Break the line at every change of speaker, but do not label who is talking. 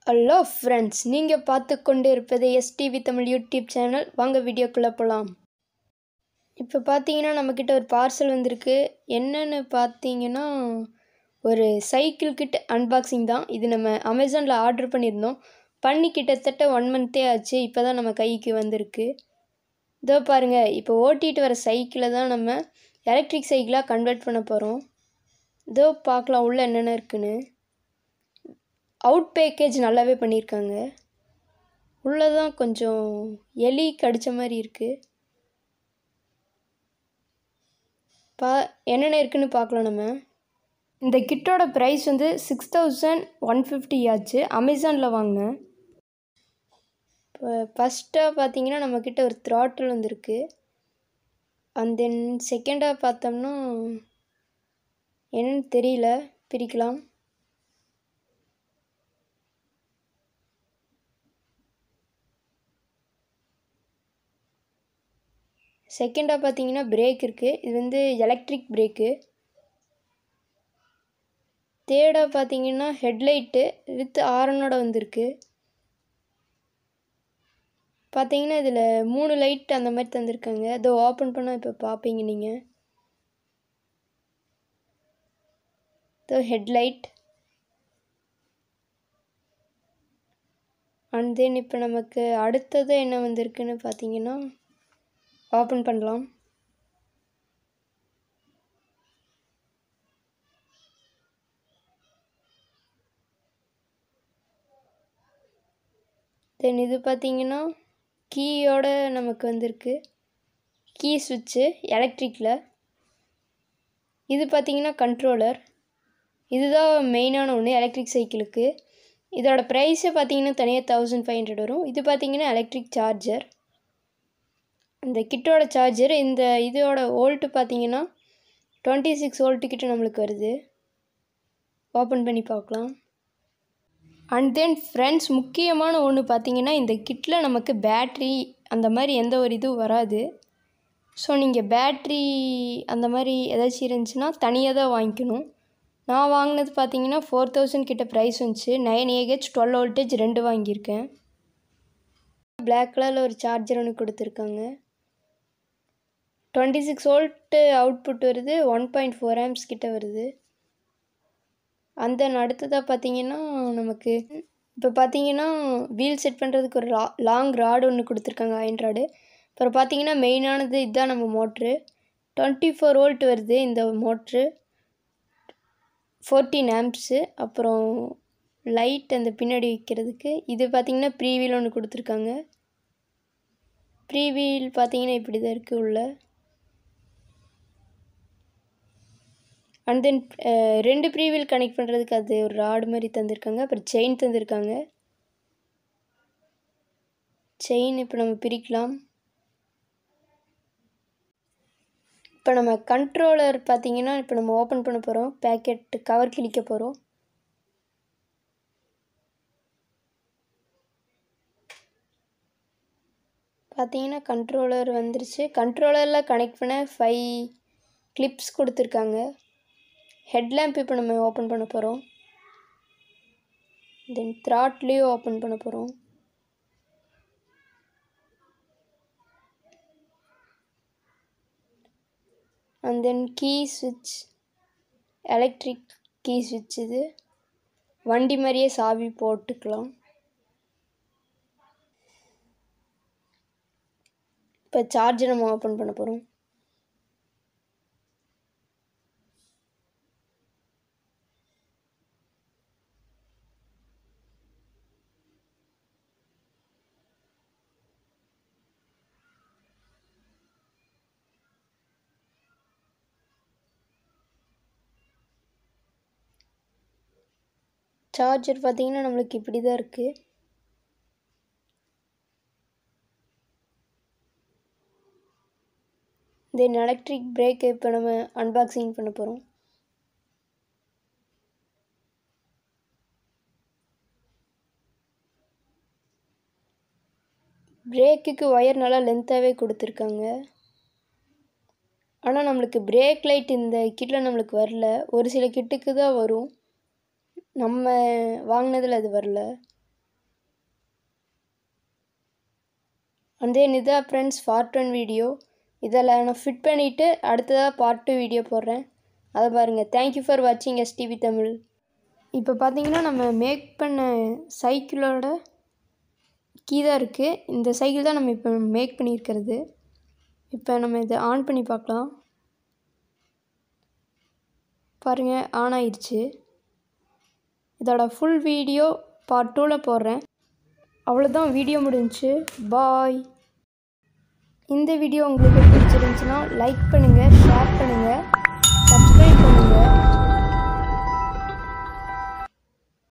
hello friends நீங்கள் பார்த்து கொண்டு இருப்பது எஸ்டிவி தமிழ் யூடியூப் சேனல் வாங்க வீடியோக்குள்ளே போகலாம் இப்போ பார்த்தீங்கன்னா நம்மக்கிட்ட ஒரு பார்சல் வந்திருக்கு என்னென்னு பார்த்தீங்கன்னா ஒரு சைக்கிள் கிட் அன்பாக்சிங் தான் இது நம்ம அமேசானில் ஆர்டர் பண்ணியிருந்தோம் பண்ணி கிட்டத்தட்ட ஒன் மந்த்தே ஆச்சு இப்போ தான் நம்ம கைக்கு வந்திருக்கு இதோ பாருங்கள் இப்போ ஓட்டிகிட்டு வர சைக்கிளை தான் நம்ம எலக்ட்ரிக் சைக்கிளாக கன்வெர்ட் பண்ண போகிறோம் இதோ பார்க்கலாம் உள்ளே என்னென்ன இருக்குன்னு அவுட் பேக்கேஜ் நல்லாவே பண்ணியிருக்காங்க உள்ளே தான் கொஞ்சம் எலி கடித்த மாதிரி இருக்குது பா என்னென்ன இருக்குன்னு பார்க்கலாம் நம்ம இந்த கிட்டோட ப்ரைஸ் வந்து சிக்ஸ் தௌசண்ட் ஒன் ஃபிஃப்டி ஆச்சு அமேசானில் வாங்கினேன் இப்போ ஃபஸ்ட்டாக பார்த்தீங்கன்னா நம்மக்கிட்ட ஒரு த்ராட்டில் வந்திருக்கு அண்ட் தென் செகண்டாக பார்த்தோம்னா என்னன்னு தெரியல பிரிக்கலாம் செகண்டாக பார்த்தீங்கன்னா பிரேக் இருக்குது இது வந்து எலக்ட்ரிக் பிரேக்கு தேர்டாக பார்த்தீங்கன்னா ஹெட்லைட்டு வித் ஆரனோட வந்திருக்கு பார்த்தீங்கன்னா இதில் மூணு லைட் அந்த மாதிரி தந்திருக்காங்க இதோ ஓப்பன் பண்ணால் இப்போ பார்ப்பீங்க நீங்கள் இதோ ஹெட்லைட் அண்ட் தென் இப்போ நமக்கு அடுத்தது என்ன வந்திருக்குன்னு பார்த்தீங்கன்னா ஓப்பன் பண்ணலாம் தென் இது பார்த்தீங்கன்னா கீயோட நமக்கு வந்திருக்கு கீ சுவிட்சு எலக்ட்ரிக்கில் இது பார்த்தீங்கன்னா கண்ட்ரோலர் இதுதான் மெயினான ஒன்று எலக்ட்ரிக் சைக்கிளுக்கு இதோட ப்ரைஸே பார்த்தீங்கன்னா தனியாக தௌசண்ட் ஃபைவ் ஹண்ட்ரட் வரும் இது பார்த்தீங்கன்னா எலக்ட்ரிக் சார்ஜர் இந்த கிட்டோட சார்ஜர் இந்த இதோட வோல்ட்டு பார்த்தீங்கன்னா டுவெண்ட்டி சிக்ஸ் வோல்ட்டு கிட்ட நம்மளுக்கு வருது ஓப்பன் பண்ணி பார்க்கலாம் அண்ட் தென் ஃப்ரெண்ட்ஸ் முக்கியமான ஒன்று பார்த்தீங்கன்னா இந்த கிட்டில் நமக்கு பேட்ரி அந்த மாதிரி எந்த ஒரு இதுவும் வராது ஸோ நீங்கள் பேட்ரி அந்த மாதிரி ஏதாச்சும் இருந்துச்சுன்னா தனியாக தான் வாங்கிக்கணும் நான் வாங்கினது பார்த்தீங்கன்னா ஃபோர் தௌசண்ட் கிட்ட ப்ரைஸ் வந்துச்சு நைன் ஏஹெச் டுவெல் வோல்டேஜ் ரெண்டு வாங்கியிருக்கேன் பிளாக் கலரில் ஒரு சார்ஜர் ஒன்று கொடுத்துருக்காங்க டுவெண்ட்டி சிக்ஸ் வோல்ட்டு அவுட்புட் வருது ஒன் பாயிண்ட் ஃபோர் ஆம்ஸ் கிட்ட வருது அந்த அடுத்ததாக பார்த்தீங்கன்னா நமக்கு இப்போ பார்த்தீங்கன்னா வீல் செட் பண்ணுறதுக்கு ஒரு ரா லாங் ராடு ஒன்று கொடுத்துருக்காங்க அயன் ராடு அப்புறம் பார்த்தீங்கன்னா மெயினானது இதுதான் நம்ம மோட்ரு டுவெண்ட்டி ஃபோர் வோல்ட் வருது இந்த மோட்ரு ஃபோர்டீன் ஆம்ப்ஸு அப்புறம் லைட் அந்த பின்னாடி வைக்கிறதுக்கு இது பார்த்திங்கன்னா ப்ரீவீல் ஒன்று கொடுத்துருக்காங்க ப்ரீவீல் பார்த்தீங்கன்னா இப்படி தான் இருக்குது உள்ள அண்ட் தென் ரெண்டு ப்ரீவீல் கனெக்ட் பண்ணுறதுக்கு அது ஒரு ராடு மாதிரி தந்திருக்காங்க அப்புறம் செயின் தந்திருக்காங்க செயின் இப்போ நம்ம பிரிக்கலாம் இப்போ நம்ம கண்ட்ரோலர் பார்த்தீங்கன்னா இப்போ நம்ம ஓப்பன் பண்ண போகிறோம் பேக்கெட் கவர் கிழிக்க போகிறோம் பார்த்தீங்கன்னா கண்ட்ரோலர் வந்துருச்சு கண்ட்ரோலரில் கனெக்ட் பண்ண ஃபைவ் கிளிப்ஸ் கொடுத்துருக்காங்க ஹெட்லேம்ப் இப்போ நம்ம ஓப்பன் பண்ண போகிறோம் தென் த்ராட்லேயும் ஓப்பன் பண்ண போகிறோம் அண்ட் தென் கீ சுவிட்ச் எலக்ட்ரிக் கீ சுவிட்ச் இது வண்டி மாதிரியே சாவி போட்டுக்கலாம் இப்போ சார்ஜர் நம்ம ஓப்பன் பண்ண போகிறோம் சார்ஜர் பார்த்தீங்கன்னா நம்மளுக்கு இப்படி தான் இருக்குது தென் எலக்ட்ரிக் பிரேக்கை இப்போ நம்ம அன்பாக்சிங் பண்ண போகிறோம் பிரேக்குக்கு ஒயர் நல்லா லென்த்தாகவே கொடுத்துருக்காங்க ஆனால் நம்மளுக்கு பிரேக் லைட் இந்த கிட்டில் நம்மளுக்கு வரல ஒரு சில கிட்டுக்கு தான் வரும் நம்ம வாங்கினதில் அது வரல அண்ட் தென் இதான் ஃப்ரெண்ட்ஸ் பார்ட் ஒன் வீடியோ இதில் நான் ஃபிட் பண்ணிவிட்டு அடுத்ததாக பார்ட் டூ வீடியோ போடுறேன் அதை பாருங்கள் தேங்க்யூ ஃபார் வாட்சிங் எஸ்டிவி தமிழ் இப்போ பார்த்தீங்கன்னா நம்ம மேக் பண்ண சைக்கிளோட கீ தான் இருக்குது இந்த சைக்கிள் தான் நம்ம இப்போ மேக் பண்ணியிருக்கிறது இப்போ நம்ம இதை ஆன் பண்ணி பார்க்கலாம் பாருங்கள் ஆன் ஆயிடுச்சு இதோட ஃபுல் வீடியோ பார்ட் டூவில் போடுறேன் அவ்வளோதான் வீடியோ முடிஞ்சுச்சு பாய் இந்த வீடியோ உங்களுக்கு பிடிச்சிருந்துச்சுன்னா லைக் பண்ணுங்கள் ஷேர் பண்ணுங்கள்